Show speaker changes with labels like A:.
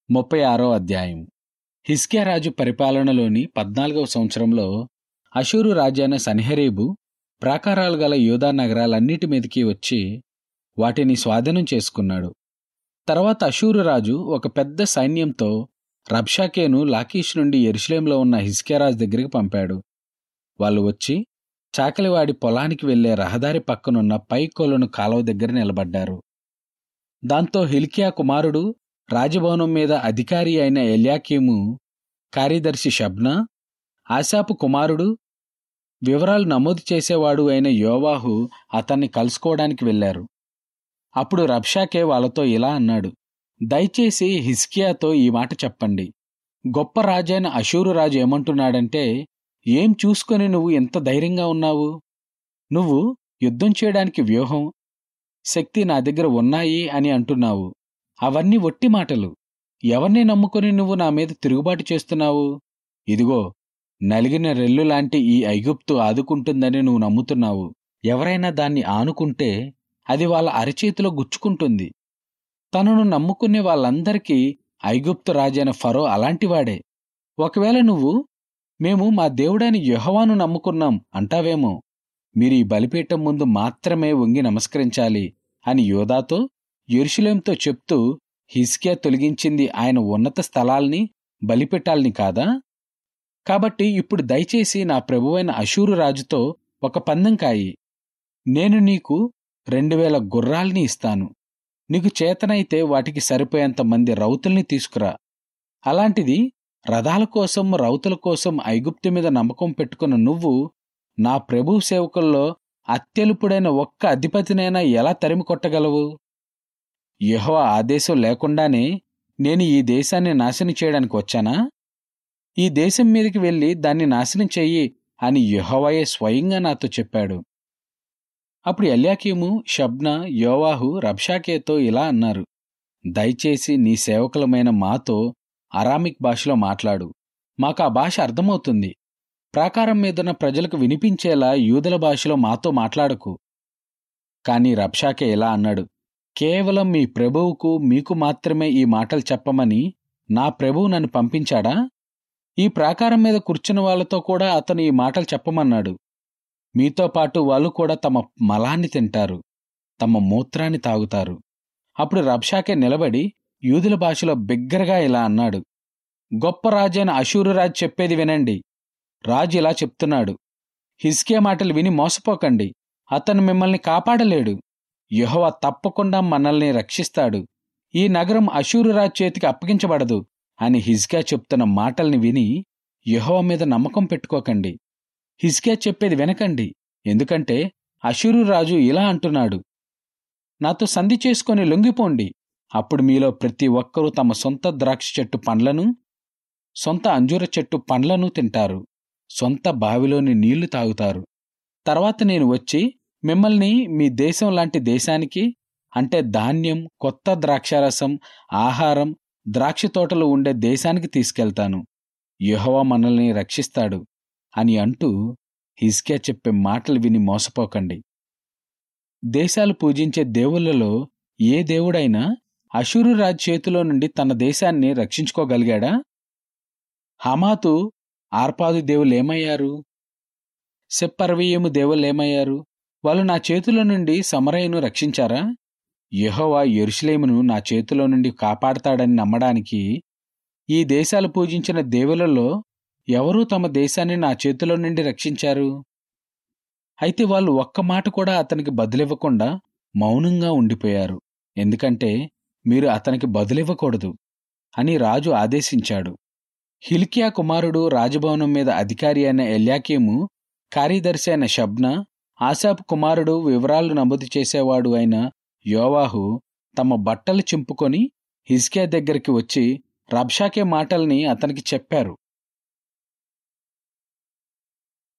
A: ముప్పై ఆరో అధ్యాయం హిస్కియా రాజు పరిపాలనలోని పద్నాలుగవ సంవత్సరంలో అషూరు రాజైన సన్హెరీబు ప్రాకారాలు గల యూదా నగరాలన్నిటి మీదకి వచ్చి వాటిని స్వాధీనం చేసుకున్నాడు తర్వాత అషూరు రాజు ఒక పెద్ద సైన్యంతో రబ్షాకేను లాకీష్ నుండి ఎరుషలేంలో ఉన్న హిస్కియారాజు దగ్గరికి పంపాడు వాళ్ళు వచ్చి చాకలివాడి పొలానికి వెళ్లే రహదారి పక్కనున్న పైకొలను కాలువ దగ్గర నిలబడ్డారు దాంతో హిల్కియా కుమారుడు రాజభవనం మీద అధికారి అయిన ఎల్యాకీము కార్యదర్శి షబ్నా ఆశాపు కుమారుడు వివరాలు నమోదు చేసేవాడు అయిన యోవాహు అతన్ని కలుసుకోవడానికి వెళ్లారు అప్పుడు రబ్షాకే వాళ్ళతో ఇలా అన్నాడు దయచేసి హిస్కియాతో ఈ మాట చెప్పండి గొప్ప రాజైన అషూరు రాజు ఏమంటున్నాడంటే ఏం చూసుకొని నువ్వు ఎంత ధైర్యంగా ఉన్నావు నువ్వు యుద్ధం చేయడానికి వ్యూహం శక్తి నా దగ్గర ఉన్నాయి అని అంటున్నావు అవన్నీ ఒట్టి మాటలు ఎవరిని నమ్ముకొని నువ్వు నా మీద తిరుగుబాటు చేస్తున్నావు ఇదిగో నలిగిన రెల్లు లాంటి ఈ ఐగుప్తు ఆదుకుంటుందని నువ్వు నమ్ముతున్నావు ఎవరైనా దాన్ని ఆనుకుంటే అది వాళ్ళ అరచేతిలో గుచ్చుకుంటుంది తనను నమ్ముకునే వాళ్ళందరికీ ఐగుప్తు రాజైన ఫరో అలాంటివాడే ఒకవేళ నువ్వు మేము మా దేవుడైన యెహోవాను నమ్ముకున్నాం అంటావేమో మీరు ఈ బలిపీఠం ముందు మాత్రమే వంగి నమస్కరించాలి అని యోదాతో యెరూషలేంతో చెప్తూ హిస్కియా తొలగించింది ఆయన ఉన్నత స్థలాల్ని బలిపెట్టాలని కాదా కాబట్టి ఇప్పుడు దయచేసి నా ప్రభువైన అషూరు రాజుతో ఒక పందెం కాయి నేను నీకు రెండు వేల గుర్రాల్ని ఇస్తాను నీకు చేతనైతే వాటికి సరిపోయేంత మంది రౌతుల్ని తీసుకురా అలాంటిది రథాల కోసం రౌతుల కోసం ఐగుప్తు మీద నమ్మకం పెట్టుకున్న నువ్వు నా ప్రభు సేవకుల్లో అత్యలుపుడైన ఒక్క అధిపతినైనా ఎలా తరిమి కొట్టగలవు యెహోవా ఆదేశం లేకుండానే నేను ఈ దేశాన్ని నాశనం చేయడానికి వచ్చానా ఈ దేశం మీదకి వెళ్ళి దాన్ని నాశనం చెయ్యి అని యెహోవాయే స్వయంగా నాతో చెప్పాడు అప్పుడు ఎల్యాకీము షబ్న యోవాహు రబ్షాకేతో ఇలా అన్నారు దయచేసి నీ సేవకులమైన మాతో అరామిక్ భాషలో మాట్లాడు మాకు ఆ భాష అర్థమవుతుంది ప్రాకారం మీదున్న ప్రజలకు వినిపించేలా యూదుల భాషలో మాతో మాట్లాడకు కాని రబ్షాకే ఇలా అన్నాడు కేవలం మీ ప్రభువుకు మీకు మాత్రమే ఈ మాటలు చెప్పమని నా ప్రభువు నన్ను పంపించాడా ఈ ప్రాకారం మీద కూర్చున్న వాళ్ళతో కూడా అతను ఈ మాటలు చెప్పమన్నాడు మీతో పాటు వాళ్ళు కూడా తమ మలాన్ని తింటారు తమ మూత్రాన్ని తాగుతారు అప్పుడు రబ్షాకే నిలబడి యూదుల భాషలో బిగ్గరగా ఇలా అన్నాడు గొప్ప రాజైన అషూరు రాజు చెప్పేది వినండి రాజు ఇలా చెప్తున్నాడు హిస్కే మాటలు విని మోసపోకండి అతను మిమ్మల్ని కాపాడలేడు యెహోవ తప్పకుండా మనల్ని రక్షిస్తాడు ఈ నగరం అషూరు రాజు చేతికి అప్పగించబడదు అని హిజ్కియా చెప్తున్న మాటల్ని విని యెహోవ మీద నమ్మకం పెట్టుకోకండి హిజ్కియా చెప్పేది వినకండి ఎందుకంటే అషూరు రాజు ఇలా అంటున్నాడు నాతో సంధి చేసుకొని లొంగిపోండి అప్పుడు మీలో ప్రతి ఒక్కరూ తమ సొంత ద్రాక్ష చెట్టు పండ్లను సొంత అంజూర చెట్టు పండ్లను తింటారు సొంత బావిలోని నీళ్లు తాగుతారు తర్వాత నేను వచ్చి మిమ్మల్ని మీ దేశం లాంటి దేశానికి అంటే ధాన్యం కొత్త ద్రాక్షారసం ఆహారం ద్రాక్ష తోటలు ఉండే దేశానికి తీసుకెళ్తాను యెహోవా మనల్ని రక్షిస్తాడు అని అంటూ హిజ్కియా చెప్పే మాటలు విని మోసపోకండి దేశాలు పూజించే దేవుళ్లలో ఏ దేవుడైనా అషూరు రాజ్ చేతిలో నుండి తన దేశాన్ని రక్షించుకోగలిగాడా హమాతు ఆర్పాదు దేవులేమయ్యారు సెప్పర్వీయము దేవులేమయ్యారు వాళ్ళు నా చేతిలో నుండి సమరయ్యను రక్షించారా యెహోవా యెరూషలేమును నా చేతిలో నుండి కాపాడతాడని నమ్మడానికి ఈ దేశాలు పూజించిన దేవులలో ఎవరూ తమ దేశాన్ని నా చేతిలో నుండి రక్షించారు అయితే వాళ్ళు ఒక్క మాట కూడా అతనికి బదులివ్వకుండా మౌనంగా ఉండిపోయారు ఎందుకంటే మీరు అతనికి బదులివ్వకూడదు అని రాజు ఆదేశించాడు హిల్కియా కుమారుడు రాజభవనం మీద అధికారి అయిన ఎల్యాకీము కార్యదర్శి అయిన షబ్న ఆశాపు కుమారుడు వివరాలు నమోదు చేసేవాడు అయిన యోవాహు తమ బట్టలు చింపుకొని హిజ్కియా దగ్గరికి వచ్చి రబ్షాకే మాటల్ని అతనికి చెప్పారు